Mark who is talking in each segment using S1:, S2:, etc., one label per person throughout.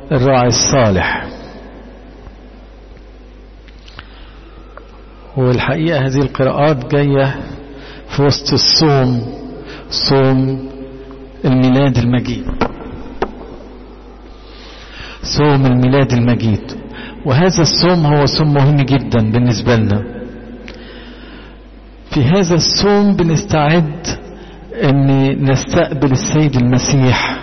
S1: الراعي الصالح والحقيقة هذه القراءات جاية في وسط الصوم صوم الميلاد المجيد صوم الميلاد المجيد وهذا الصوم هو صوم مهم جدا بالنسبة لنا في هذا الصوم بنستعد ان نستقبل السيد المسيح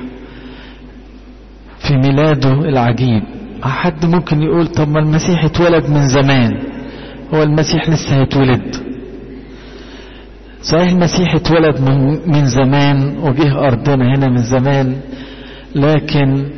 S1: في ميلاده العجيب حد ممكن يقول طب ما المسيح اتولد من زمان هو المسيح لسه هيتولد صحيح المسيح اتولد من, من زمان وجه أرضنا هنا من زمان لكن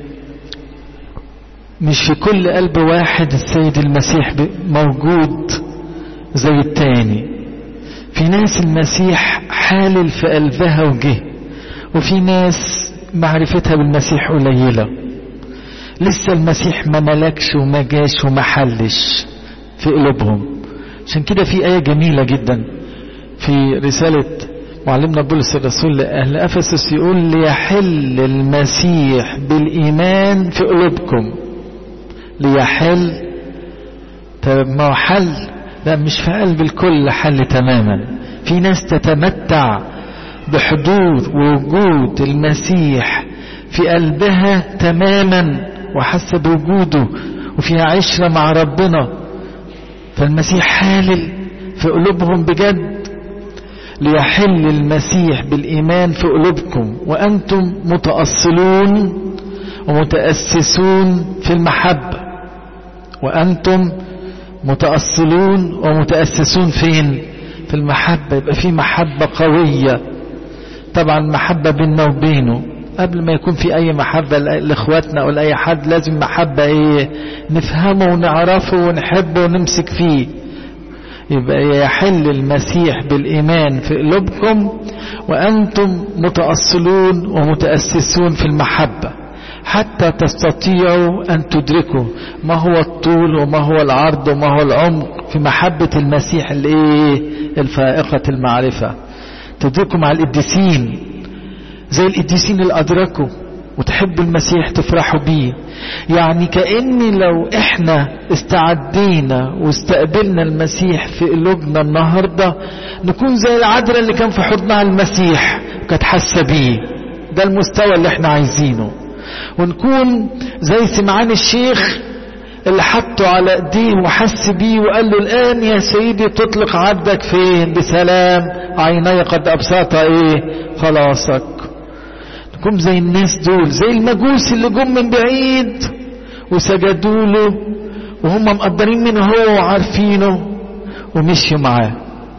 S1: مش في كل قلب واحد السيد المسيح موجود زي التاني في ناس المسيح حالل في قلبها وجه وفي ناس معرفتها بالمسيح قليلة لسه المسيح ما ملكش وما جاش وما حلش في قلوبهم عشان كده في آية جميلة جدا في رسالة معلمنا بولس الرسول لأهل أفسس يقول ليحل المسيح بالإيمان في قلوبكم ليحل طب ما هو حل لا مش في قلب الكل حل تماما في ناس تتمتع بحضور ووجود المسيح في قلبها تماما وحاسه بوجوده وفيها عشره مع ربنا فالمسيح حالل في قلوبهم بجد ليحل المسيح بالإيمان في قلوبكم وأنتم متأصلون ومتأسسون في المحبة وأنتم متأصلون ومتأسسون فين في المحبة يبقى في محبة قوية طبعا محبة بيننا وبينه قبل ما يكون في أي محبة لإخواتنا أو لأي حد لازم محبة إيه نفهمه ونعرفه ونحبه ونمسك فيه يبقى يحل المسيح بالإيمان في قلوبكم وأنتم متأصلون ومتأسسون في المحبة حتى تستطيعوا أن تدركوا ما هو الطول وما هو العرض وما هو العمق في محبة المسيح الايه الفائقة المعرفة تدركوا مع القديسين زي القديسين اللي أدركوا وتحبوا المسيح تفرحوا بيه يعني كأن لو احنا استعدينا واستقبلنا المسيح في قلوبنا النهاردة نكون زي العذراء اللي كان في حضنها المسيح كانت حاسة بيه ده المستوى اللي احنا عايزينه ونكون زي سمعان الشيخ اللي حطه على ايديه وحس بيه وقال له الان يا سيدي تطلق عبدك فين بسلام عيني قد ابسطا ايه خلاصك نكون زي الناس دول زي المجوس اللي جم من بعيد وسجدوا له وهم مقدرين من هو وعارفينه ومشيوا معاه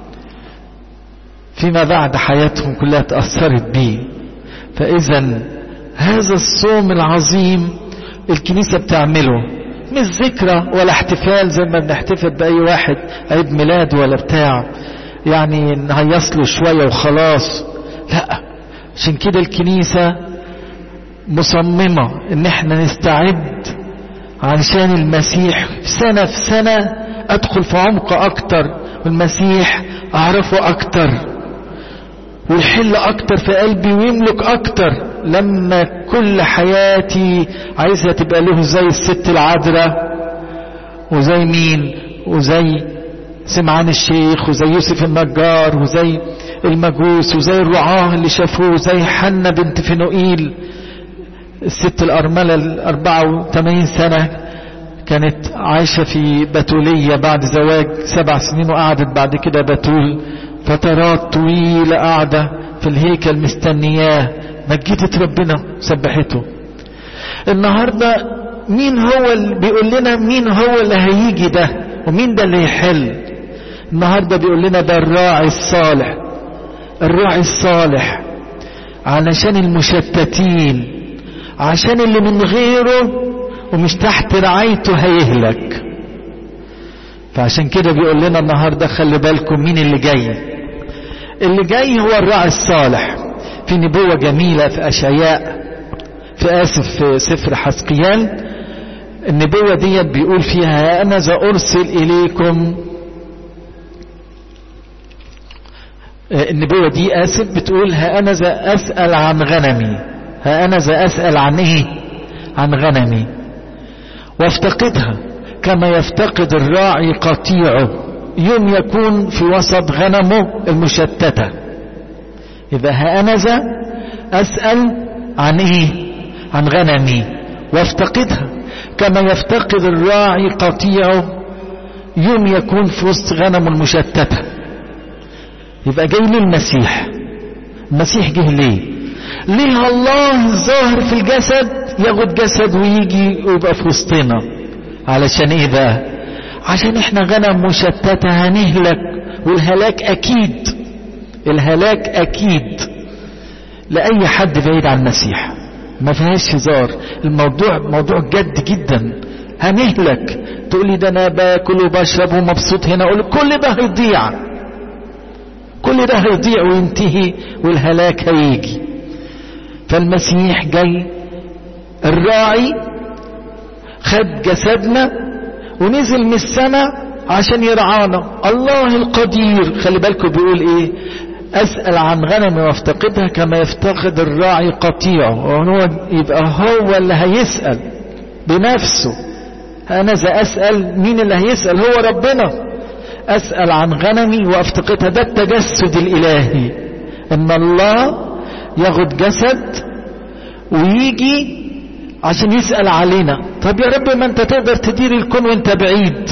S1: فيما بعد حياتهم كلها تأثرت بيه فإذا هذا الصوم العظيم الكنيسة بتعمله مش ذكرى ولا احتفال زي ما بنحتفل بأي واحد عيد ميلاد ولا بتاع يعني نهيص له شوية وخلاص لا عشان كده الكنيسة مصممة ان احنا نستعد علشان المسيح سنة في سنة ادخل في عمق اكتر والمسيح اعرفه اكتر ويحل اكتر في قلبي ويملك اكتر لما كل حياتي عايزها تبقى له زي الست العذراء وزي مين وزي سمعان الشيخ وزي يوسف النجار وزي المجوس وزي الرعاة اللي شافوه زي حنة بنت فنوئيل الست الأرملة الأربعة وثمانين سنة كانت عايشة في بتولية بعد زواج سبع سنين وقعدت بعد كده بتول فترات طويلة قاعدة في الهيكل مستنياه مجدت ربنا سبحته النهاردة مين هو اللي بيقول لنا مين هو اللي هيجي ده ومين ده اللي يحل النهاردة بيقول لنا ده الراعي الصالح الراعي الصالح علشان المشتتين عشان اللي من غيره ومش تحت رعايته هيهلك فعشان كده بيقول لنا النهارده خلي بالكم مين اللي جاي اللي جاي هو الراعي الصالح في نبوة جميلة في أشعياء في آسف في سفر حسقيال النبوة ديت بيقول فيها أنا ذا أرسل إليكم النبوة دي آسف بتقول ها أنا ذا أسأل عن غنمي ها أنا ذا أسأل عن إيه عن غنمي وافتقدها كما يفتقد الراعي قطيعه يوم يكون في وسط غنمه المشتتة إذا هأنذا أسأل عن إيه عن غنمي وافتقدها كما يفتقد الراعي قطيعه يوم يكون في وسط غنمه المشتتة يبقى جاي ليه المسيح المسيح جه ليه ليه الله ظاهر في الجسد ياخد جسد ويجي ويبقى في وسطنا علشان ايه بقى عشان احنا غنم مشتتة هنهلك والهلاك اكيد الهلاك اكيد لأي حد بعيد عن المسيح ما فيهاش هزار الموضوع موضوع جد جدا هنهلك تقولي ده انا باكل وبشرب ومبسوط هنا اقول كل ده هيضيع كل ده هيضيع وينتهي والهلاك هيجي فالمسيح جاي الراعي خد جسدنا ونزل من السماء عشان يرعانا الله القدير خلي بالكم بيقول ايه اسأل عن غنمي وافتقدها كما يفتقد الراعي قطيعه وهو يبقى هو اللي هيسأل بنفسه انا ذا اسأل مين اللي هيسأل هو ربنا اسأل عن غنمي وافتقدها ده التجسد الالهي ان الله ياخد جسد ويجي عشان يسأل علينا طب يا رب ما انت تقدر تدير الكون وانت بعيد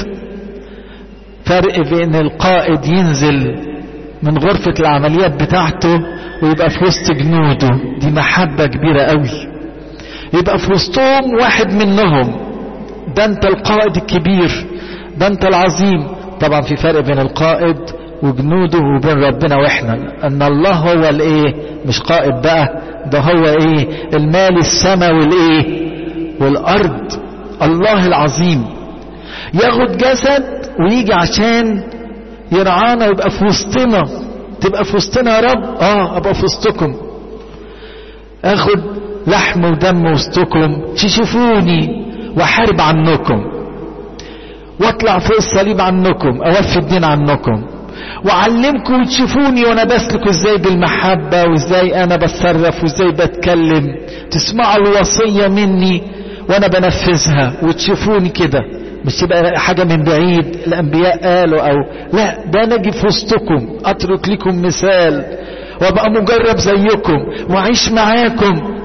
S1: فرق بين القائد ينزل من غرفة العمليات بتاعته ويبقى في وسط جنوده دي محبة كبيرة قوي يبقى في وسطهم واحد منهم ده انت القائد الكبير ده انت العظيم طبعا في فرق بين القائد وجنوده وبين ربنا واحنا ان الله هو الايه مش قائد بقى ده هو ايه المال السماء والايه والارض الله العظيم ياخد جسد ويجي عشان يرعانا ويبقى في وسطنا تبقى في وسطنا يا رب اه ابقى في وسطكم اخد لحم ودم وسطكم تشوفوني واحارب عنكم واطلع فوق الصليب عنكم اوفي الدين عنكم وعلمكم وتشوفوني وانا بسلك ازاي بالمحبة وازاي انا بتصرف وازاي بتكلم تسمعوا الوصية مني وانا بنفذها وتشوفوني كده مش تبقى حاجة من بعيد الانبياء قالوا او لا ده انا اجي في وسطكم اترك لكم مثال وابقى مجرب زيكم واعيش معاكم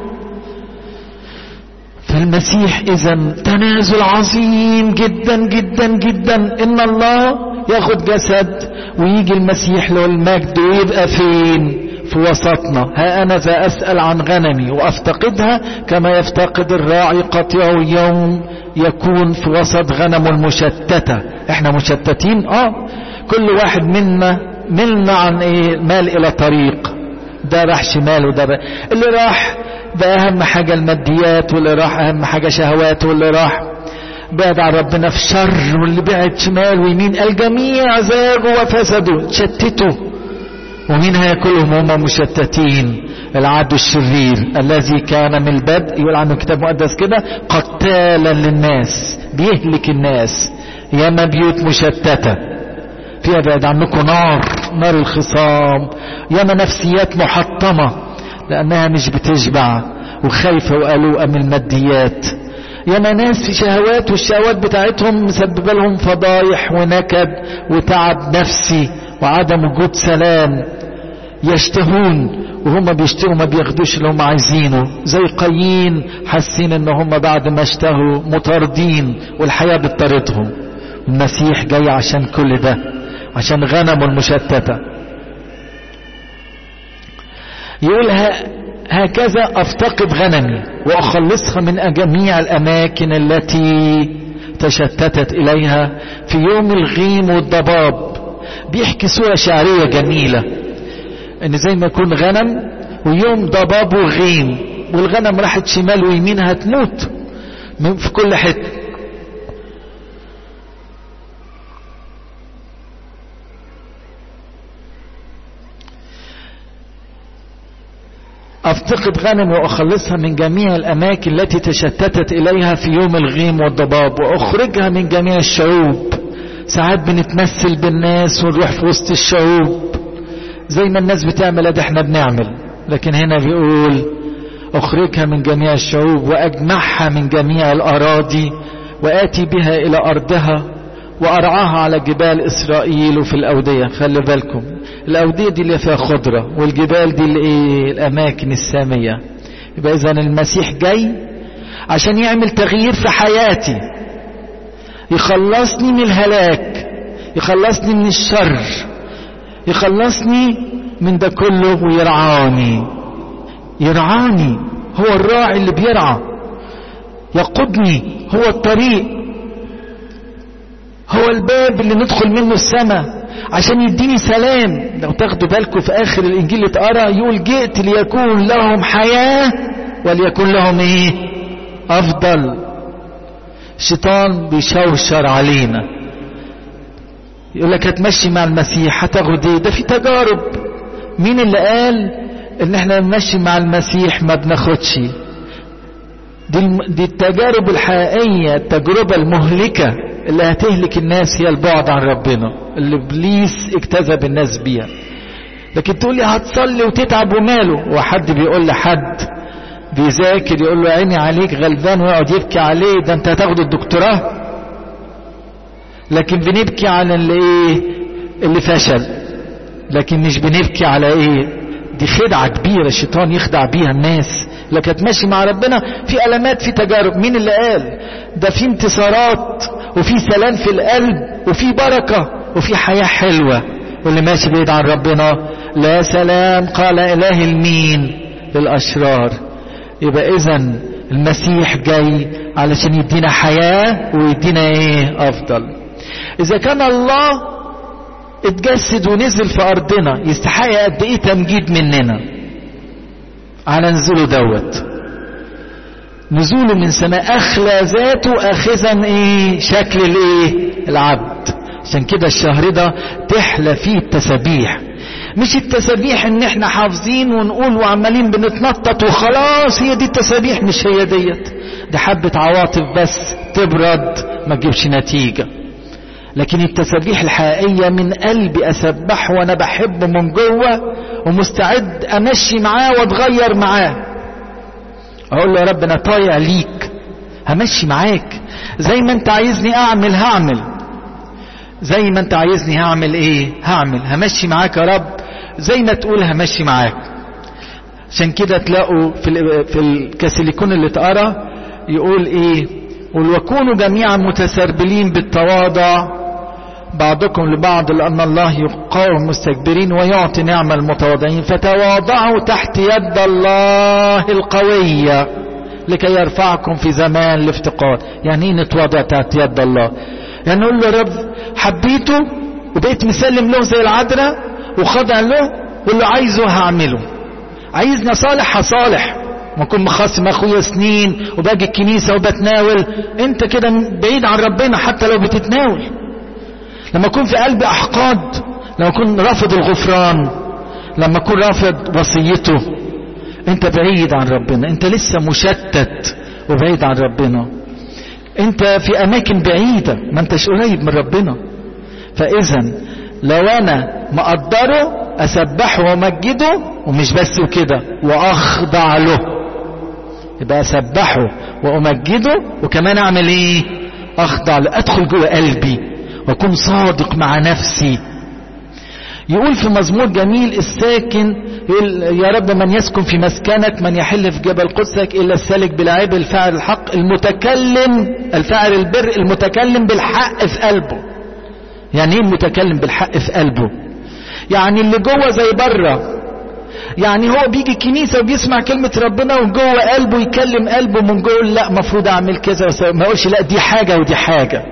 S1: فالمسيح اذا تنازل عظيم جدا جدا جدا ان الله ياخد جسد ويجي المسيح له المجد ويبقى فين في وسطنا ها انا ذا اسأل عن غنمي وافتقدها كما يفتقد الراعي قطيع يوم يكون في وسط غنم المشتتة احنا مشتتين اه كل واحد منا ملنا عن ايه مال الى طريق ده راح شمال وده بقى. اللي راح ده اهم حاجة الماديات واللي راح اهم حاجة شهوات واللي راح بعد عن ربنا في شر واللي بعد شمال ويمين الجميع زاغوا وفسدوا شتتوا ومين هياكلهم هم مشتتين العدو الشرير الذي كان من البدء يقول عنه كتاب مقدس كده قتالا للناس بيهلك الناس ياما بيوت مشتته فيها بعد عنكم نار نار الخصام ياما نفسيات محطمه لانها مش بتشبع وخايفه وقلوقه من الماديات ياما ناس في شهوات والشهوات بتاعتهم مسببه لهم فضايح ونكد وتعب نفسي وعدم وجود سلام يشتهون وهم بيشتهوا ما بياخدوش اللي هم عايزينه زي قايين حاسين ان هم بعد ما اشتهوا مطاردين والحياة بتطاردهم المسيح جاي عشان كل ده عشان غنمه المشتتة يقول هكذا افتقد غنمي واخلصها من جميع الاماكن التي تشتتت اليها في يوم الغيم والضباب بيحكي صورة شعرية جميلة ان زي ما يكون غنم ويوم ضباب وغيم والغنم راحت شمال ويمين هتموت في كل حتة افتقد غنم واخلصها من جميع الاماكن التي تشتتت اليها في يوم الغيم والضباب واخرجها من جميع الشعوب ساعات بنتمثل بالناس ونروح في وسط الشعوب زي ما الناس بتعمل ادي احنا بنعمل لكن هنا بيقول اخرجها من جميع الشعوب واجمعها من جميع الاراضي وآتي بها إلى أرضها وأرعاها على جبال إسرائيل وفي الأودية خلي بالكم الأودية دي اللي فيها خضرة والجبال دي اللي إيه الأماكن السامية يبقى إذا المسيح جاي عشان يعمل تغيير في حياتي يخلصني من الهلاك يخلصني من الشر يخلصني من ده كله ويرعاني يرعاني هو الراعي اللي بيرعى يقودني هو الطريق هو الباب اللي ندخل منه السماء عشان يديني سلام لو تاخدوا بالكم في اخر الانجيل اللي اتقرا يقول جئت ليكون لهم حياه وليكن لهم ايه افضل الشيطان بيشوشر علينا يقول لك هتمشي مع المسيح هتاخد ايه ده في تجارب مين اللي قال ان احنا نمشي مع المسيح ما بناخدش دي, الم... دي التجارب الحقيقية التجربة المهلكة اللي هتهلك الناس هي البعد عن ربنا اللي ابليس اجتذب الناس بيها لكن تقول لي هتصلي وتتعب وماله وحد بيقول لحد بيذاكر يقول له عيني عليك غلبان ويقعد يبكي عليه ده انت هتاخد الدكتوراه لكن بنبكي على اللي ايه اللي فشل لكن مش بنبكي على ايه دي خدعة كبيرة الشيطان يخدع بيها الناس لكن هتمشي مع ربنا في ألمات في تجارب مين اللي قال ده في انتصارات وفي سلام في القلب وفي بركة وفي حياة حلوة واللي ماشي بعيد عن ربنا لا سلام قال إله المين للأشرار يبقى إذا المسيح جاي علشان يدينا حياة ويدينا ايه أفضل إذا كان الله اتجسد ونزل في أرضنا يستحق قد إيه تمجيد مننا على نزوله دوت نزوله من سماء أخلى ذاته أخذا إيه شكل الإيه العبد عشان كده الشهر ده تحلى فيه التسابيح مش التسابيح ان احنا حافظين ونقول وعمالين بنتنطط وخلاص هي دي التسابيح مش هي ديت دي حبة عواطف بس تبرد ما تجيبش نتيجة لكن التسابيح الحقيقية من قلبي أسبحه وأنا بحبه من جوه ومستعد أمشي معاه وأتغير معاه أقول له يا رب أنا طايع ليك همشي معاك زي ما أنت عايزني أعمل هعمل زي ما أنت عايزني هعمل إيه هعمل همشي معاك يا رب زي ما تقول همشي معاك عشان كده تلاقوا في في الكاسيليكون اللي اتقرا يقول ايه قل وكونوا جميعا متسربلين بالتواضع بعضكم لبعض لأن الله يقاوم المستكبرين ويعطي نعمة المتواضعين فتواضعوا تحت يد الله القوية لكي يرفعكم في زمان الافتقار يعني ايه نتواضع تحت يد الله يعني نقول له رب حبيته وبقيت مسلم له زي العذراء وخضع له واللي عايزه هعمله عايزني صالح هصالح ما اكون مخاصم اخويا سنين وباجي الكنيسه وبتناول انت كده بعيد عن ربنا حتى لو بتتناول لما اكون في قلبي احقاد لما اكون رافض الغفران لما اكون رافض وصيته انت بعيد عن ربنا انت لسه مشتت وبعيد عن ربنا انت في اماكن بعيده ما انتش قريب من ربنا فاذا لو انا مقدره اسبحه وامجده ومش بس وكده واخضع له يبقى اسبحه وامجده وكمان اعمل ايه اخضع له ادخل جوه قلبي واكون صادق مع نفسي يقول في مزمور جميل الساكن يقول يا رب من يسكن في مسكنك من يحل في جبل قدسك الا السالك بالعيب الفاعل الحق المتكلم الفاعل البر المتكلم بالحق في قلبه يعني ايه المتكلم بالحق في قلبه يعني اللي جوه زي بره يعني هو بيجي الكنيسه وبيسمع كلمه ربنا وجوه قلبه يكلم قلبه من جوه لا المفروض اعمل كذا ما اقولش لا دي حاجه ودي حاجه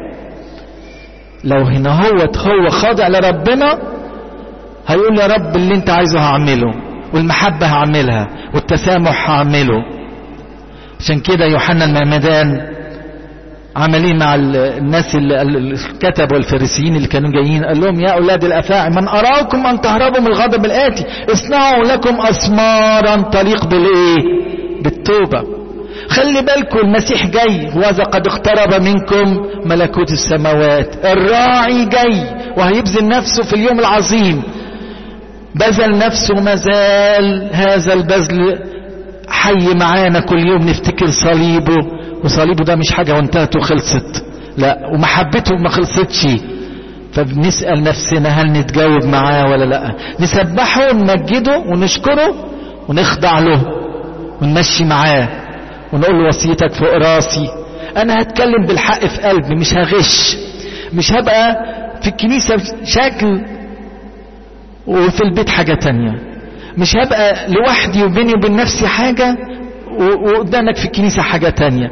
S1: لو هنا هو هو خاضع لربنا هيقول يا رب اللي انت عايزه هعمله والمحبه هعملها والتسامح هعمله عشان كده يوحنا المعمدان عملين مع الناس الكتب والفريسيين اللي كانوا جايين قال لهم يا أولاد الأفاعي من أراكم أن تهربوا من الغضب الآتي اصنعوا لكم أسمارا تليق بالإيه بالتوبة خلي بالكم المسيح جاي وذا قد اقترب منكم ملكوت السماوات الراعي جاي وهيبذل نفسه في اليوم العظيم بذل نفسه ما زال هذا البذل حي معانا كل يوم نفتكر صليبه وصليبه ده مش حاجة وانتهت وخلصت لا ومحبته ما خلصتش فبنسأل نفسنا هل نتجاوب معاه ولا لا نسبحه ونمجده ونشكره ونخضع له ونمشي معاه ونقول له وصيتك فوق راسي انا هتكلم بالحق في قلبي مش هغش مش هبقى في الكنيسة شكل وفي البيت حاجة تانية مش هبقى لوحدي وبيني وبين نفسي حاجة وقدامك في الكنيسة حاجة تانية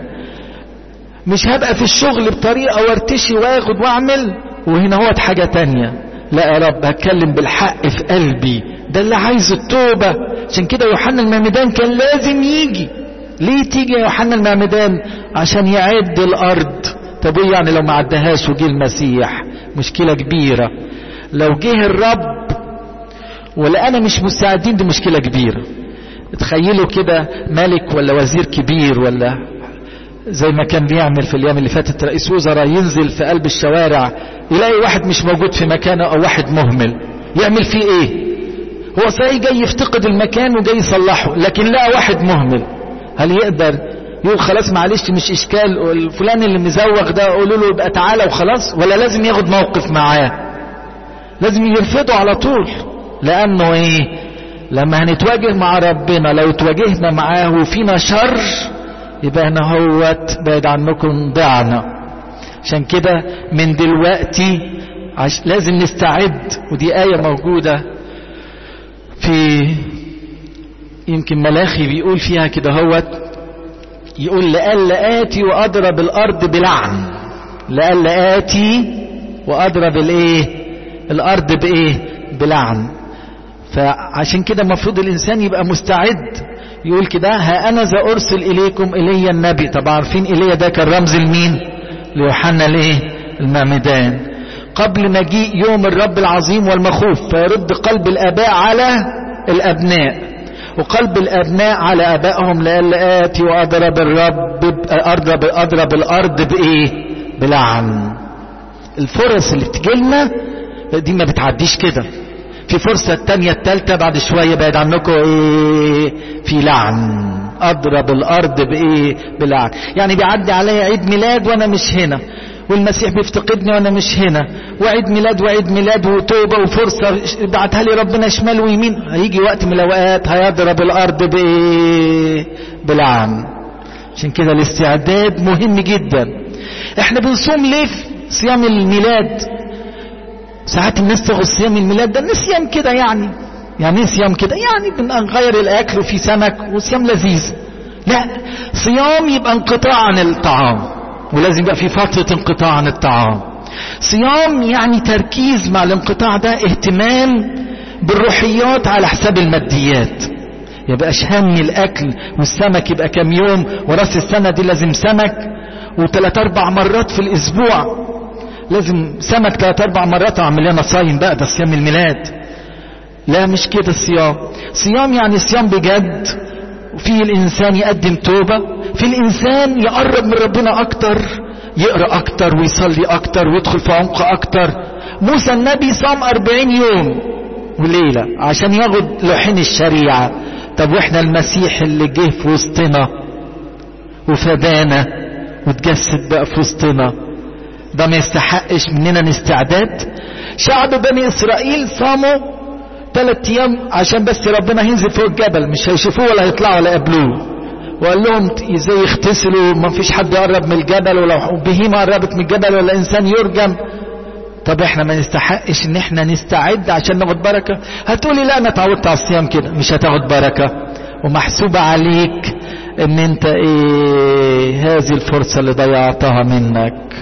S1: مش هبقى في الشغل بطريقة وارتشي واخد واعمل وهنا هو حاجة تانية لا يا رب هتكلم بالحق في قلبي ده اللي عايز التوبة عشان كده يوحنا المعمدان كان لازم يجي ليه تيجي يا يوحنا المعمدان عشان يعد الارض طب ايه يعني لو ما عدهاش وجه المسيح مشكلة كبيرة لو جه الرب ولا انا مش مستعدين دي مشكلة كبيرة تخيلوا كده ملك ولا وزير كبير ولا زي ما كان بيعمل في الايام اللي فاتت رئيس وزراء ينزل في قلب الشوارع يلاقي واحد مش موجود في مكانه او واحد مهمل يعمل فيه ايه هو صحيح جاي يفتقد المكان وجاي يصلحه لكن لقى واحد مهمل هل يقدر يقول خلاص معلش مش اشكال الفلان اللي مزوغ ده قولوا له يبقى تعالى وخلاص ولا لازم ياخد موقف معاه لازم يرفضه على طول لانه ايه لما هنتواجه مع ربنا لو تواجهنا معاه وفينا شر يبقى هنا هوت بعد عنكم ضعنا عشان كده من دلوقتي عش لازم نستعد ودي آية موجودة في يمكن ملاخي بيقول فيها كده هوت يقول لألا آتي وأضرب الأرض بلعن لألا آتي وأضرب الإيه الأرض بإيه بلعن فعشان كده المفروض الإنسان يبقى مستعد يقول كده ها أنا ذا أرسل إليكم إلي النبي طبعا عارفين إلي ده كان رمز لمين ليوحنا الإيه المعمدان قبل مجيء يوم الرب العظيم والمخوف فيرد قلب الآباء على الأبناء وقلب الأبناء على أبائهم لألا آتي وأضرب الرب أضرب, أضرب الأرض بإيه بلعن الفرص اللي بتجيلنا دي ما بتعديش كده في فرصة التانية التالتة بعد شوية بعد عنكم ايه في لعن اضرب الارض بايه بلعن يعني بيعدي عليا عيد ميلاد وانا مش هنا والمسيح بيفتقدني وانا مش هنا وعيد ميلاد وعيد ميلاد وتوبة وفرصة بعتها لي ربنا شمال ويمين هيجي وقت من الاوقات هيضرب الارض بايه بلعن عشان كده الاستعداد مهم جدا احنا بنصوم ليه في صيام الميلاد ساعات الناس تاخد صيام الميلاد ده نسيان كده يعني يعني ايه صيام كده يعني بنغير الاكل وفي سمك وصيام لذيذ لا صيام يبقى انقطاع عن الطعام ولازم يبقى في فترة انقطاع عن الطعام صيام يعني تركيز مع الانقطاع ده اهتمام بالروحيات على حساب الماديات يبقاش همي الاكل والسمك يبقى كام يوم وراس السنة دي لازم سمك وثلاث اربع مرات في الاسبوع لازم سمك ثلاث اربع مرات اعمل لنا صايم بقى ده صيام الميلاد لا مش كده الصيام صيام يعني صيام بجد في الانسان يقدم توبة في الانسان يقرب من ربنا اكتر يقرأ اكتر ويصلي اكتر ويدخل في عمق اكتر موسى النبي صام اربعين يوم وليلة عشان ياخد لوحين الشريعة طب واحنا المسيح اللي جه في وسطنا وفدانا وتجسد بقى في وسطنا ده ما يستحقش مننا نستعداد شعب بني اسرائيل صاموا ثلاث ايام عشان بس ربنا هينزل فوق الجبل مش هيشوفوه ولا هيطلعوا ولا يقابلوه وقال لهم ازاي يغتسلوا ما فيش حد يقرب من الجبل ولو بهيمه قربت من الجبل ولا انسان يرجم طب احنا ما نستحقش ان احنا نستعد عشان ناخد بركه هتقولي لا انا اتعودت على الصيام كده مش هتاخد بركه ومحسوبه عليك ان انت ايه هذه الفرصه اللي ضيعتها منك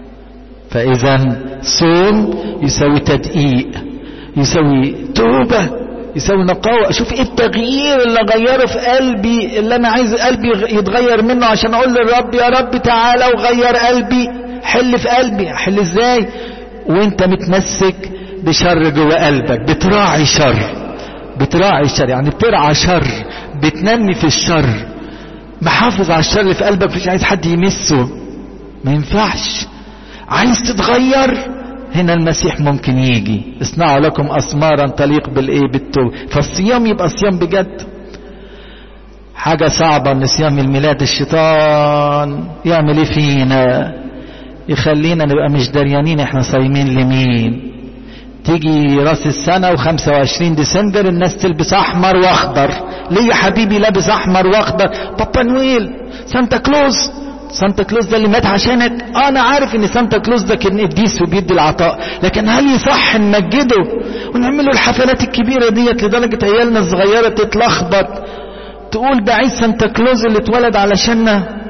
S1: فاذا صوم يساوي تدقيق يساوي توبة يساوي نقاوة اشوف ايه التغيير اللي غيره في قلبي اللي انا عايز قلبي يتغير منه عشان اقول للرب يا رب تعالى وغير قلبي حل في قلبي حل ازاي وانت متمسك بشر جوه قلبك بتراعي شر بتراعي شر يعني بترعى شر بتنمي في الشر محافظ على الشر في قلبك مش عايز حد يمسه ما ينفعش عايز تتغير هنا المسيح ممكن يجي اصنعوا لكم اسمارا تليق بالايه بالتوبه فالصيام يبقى صيام بجد حاجة صعبة ان صيام الميلاد الشيطان يعمل ايه فينا يخلينا نبقى مش دريانين احنا صايمين لمين تيجي راس السنة و25 ديسمبر الناس تلبس احمر واخضر ليه يا حبيبي لابس احمر واخضر بابا نويل سانتا كلوز سانتا كلوز ده اللي مات عشانك آه انا عارف ان سانتا كلوز ده كان قديس وبيدي العطاء لكن هل يصح نمجده ونعمل له الحفلات الكبيرة ديت لدرجة عيالنا الصغيرة تتلخبط تقول ده عيد سانتا كلوز اللي اتولد علشاننا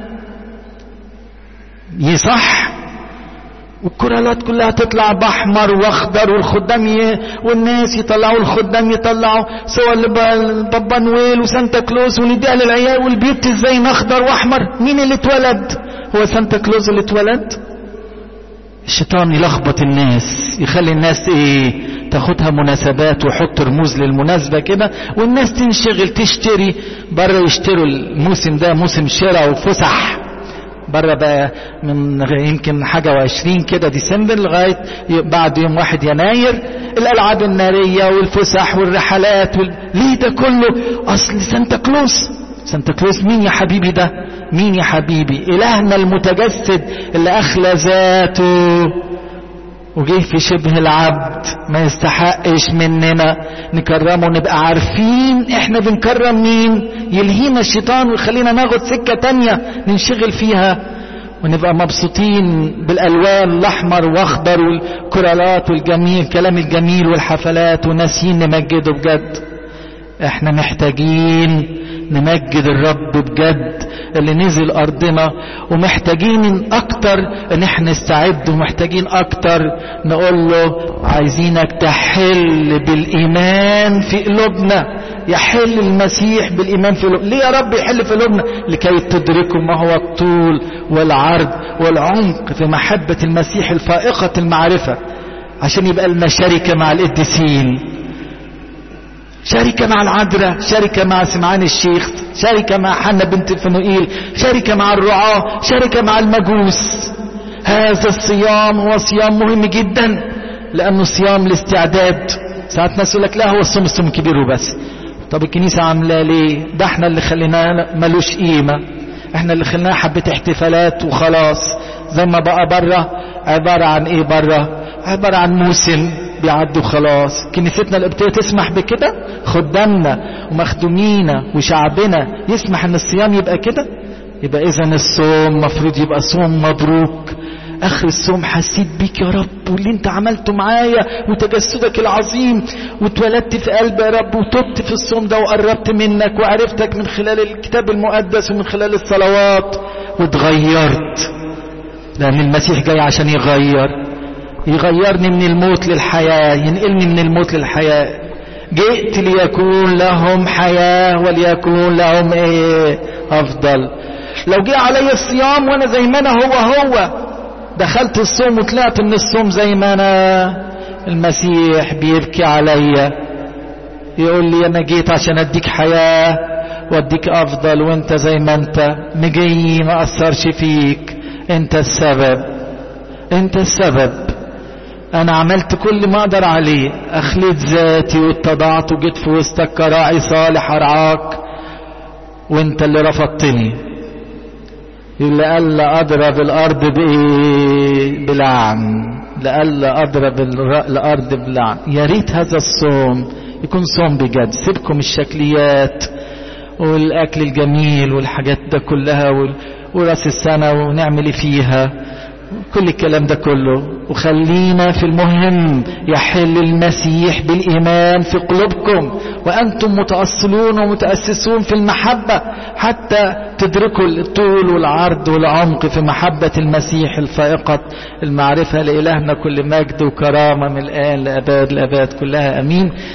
S1: يصح والكرالات كلها تطلع باحمر واخضر والخدام ي... والناس يطلعوا الخدام يطلعوا صور بابا نويل وسانتا كلوز ونديها للعيال والبيوت ازاي اخضر واحمر مين اللي اتولد هو سانتا كلوز اللي اتولد الشيطان يلخبط الناس يخلي الناس ايه تاخدها مناسبات ويحط رموز للمناسبة كده والناس تنشغل تشتري بره يشتروا الموسم ده موسم شراء وفسح بره بقى من يمكن حاجة وعشرين كده ديسمبر لغاية بعد يوم واحد يناير الألعاب النارية والفسح والرحلات وال... ليه ده كله أصل سانتا كلوز سانتا كلوز مين يا حبيبي ده مين يا حبيبي إلهنا المتجسد اللي أخلى ذاته وجه في شبه العبد ما يستحقش مننا نكرمه ونبقى عارفين احنا بنكرم مين يلهينا الشيطان ويخلينا ناخد سكة تانية ننشغل فيها ونبقى مبسوطين بالالوان الاحمر واخضر والكرالات والجميل الكلام الجميل والحفلات وناسيين نمجده بجد احنا محتاجين نمجد الرب بجد اللي نزل ارضنا ومحتاجين اكتر ان احنا نستعد ومحتاجين اكتر نقول له عايزينك تحل بالايمان في قلوبنا يحل المسيح بالايمان في قلوبنا ليه يا رب يحل في قلوبنا لكي تدركوا ما هو الطول والعرض والعمق في محبة المسيح الفائقة المعرفة عشان يبقى لنا شركة مع القديسين شركة مع العذراء شركة مع سمعان الشيخ شركة مع حنا بنت فنوئيل شركة مع الرعاة شركة مع المجوس هذا الصيام هو صيام مهم جدا لأنه صيام الاستعداد ساعات ناس يقول لك لا هو الصوم الصوم كبير وبس طب الكنيسة عاملاه ليه ده احنا اللي خليناه ملوش قيمة احنا اللي خليناه حبة احتفالات وخلاص زي ما بقى بره عبارة عن ايه بره عبارة عن موسم بيعدوا خلاص كنيستنا القبطية تسمح بكده خدامنا ومخدومينا وشعبنا يسمح ان الصيام يبقى كده يبقى اذا الصوم مفروض يبقى صوم مبروك اخر الصوم حسيت بيك يا رب واللي انت عملته معايا وتجسدك العظيم واتولدت في قلبي يا رب وتبت في الصوم ده وقربت منك وعرفتك من خلال الكتاب المقدس ومن خلال الصلوات واتغيرت لان المسيح جاي عشان يغير يغيرني من الموت للحياة ينقلني من الموت للحياة جئت ليكون لهم حياة وليكون لهم ايه افضل لو جه علي الصيام وانا زي ما انا هو هو دخلت الصوم وطلعت من الصوم زي ما انا المسيح بيبكي عليا يقول لي انا جيت عشان اديك حياة واديك افضل وانت زي ما انت مجي ما اثرش فيك انت السبب انت السبب انا عملت كل ما اقدر عليه اخليت ذاتي واتضعت وجيت في وسطك كراعي صالح ارعاك وانت اللي رفضتني لألا اضرب الارض بايه بلعن لألا اضرب الارض بلعن يا ريت هذا الصوم يكون صوم بجد سيبكم الشكليات والاكل الجميل والحاجات ده كلها وراس السنه ونعمل فيها كل الكلام ده كله وخلينا في المهم يحل المسيح بالإيمان في قلوبكم وأنتم متأصلون ومتأسسون في المحبة حتى تدركوا الطول والعرض والعمق في محبة المسيح الفائقة المعرفة لإلهنا كل مجد وكرامة من الآن لأباد الأباد كلها أمين